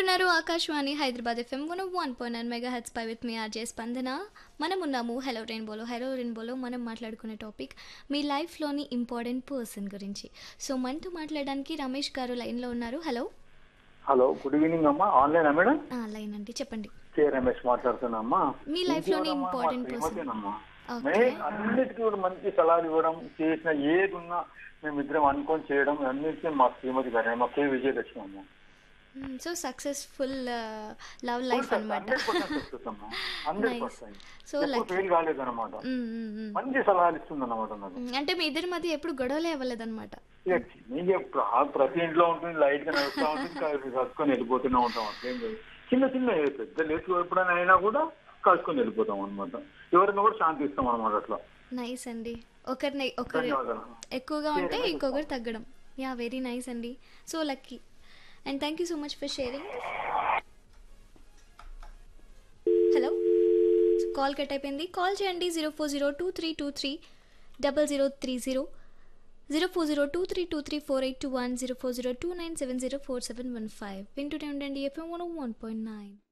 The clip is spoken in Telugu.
వింటున్నారు Akashvani Hyderabad FM one one point nine mega hertz పై విత్ మీ ఆర్జే స్పందన మనం ఉన్నాము హలో రెయిన్బోలో హలో రెయిన్బోలో మనం మాట్లాడుకునే టాపిక్ మీ లైఫ్లోని ఇంపార్టెంట్ పర్సన్ గురించి సో మనతో మాట్లాడడానికి రమేష్ గారు లైన్లో ఉన్నారు హలో హలో గుడ్ ఈవినింగ్ అమ్మా ఆన్లైన్ మేడం ఆ, లైన్ అండి చెప్పండి కే రమేష్ మాట్లాడుతున్నామ్మా మీ life లోని important person. శ్రీమతేనమ్మా Okay. మేము అన్నిటికీ కూడా మంచి సలహాలు ఇవ్వడం చేసిన ఏది ఉన్నా మేమిద్దరం అనుకొని చేయడం అన్నిటికీ మా శ్రీమతి గారు మా కే విజయలక్ష్మి అమ్మ సో సక్సెస్ఫుల్ లవ్ లైఫ్ అనమాట హండ్రెడ్ పర్సెంట్ సక్సెస్ అమ్మా హండ్రెడ్ Nice. పర్సెంట్ సో ఎప్పుడు లైక్ ఫెయిల్ కాలేదన్నమాట మంచి సలహాలు ఇస్తుంది అన్నమాట నాకు అంటే మీ ఇద్దరి మధ్య ఎప్పుడు గొడవలే అవ్వలేదన్నమాట ఇక నీకు ఎప్పుడు ఆ ప్రతి ఇంట్లో ఉంటుంది లైట్ గా నడుస్తూ ఉంటుంది కలిసి కలుసుకొని వెళ్ళిపోతూనే ఉంటాం అట్లేం లేదు చిన్న చిన్న ఏ పెద్ద లేచి ఎప్పుడైనా అయినా కూడా కలుసుకొని వెళ్ళిపోతాం అనమాట ఎవరిని కూడా శాంతి ఇస్తాం అనమాట అట్లా నైస్ అండి ఒకరిని ఒకరు ధన్యవాదాలు ఎక్కువగా ఉంటే ఇంకొకరు తగ్గడం యా వెరీ నైస్ అండి so lucky and thank you so much for sharing hello call cut అయిపోయింది కాల్ చేయండి zero four zero two three two three double zero three zero zero four zero two three two three four eight two one zero four zero two nine seven zero four seven one five వింటూనే ఉండండి FM one one point nine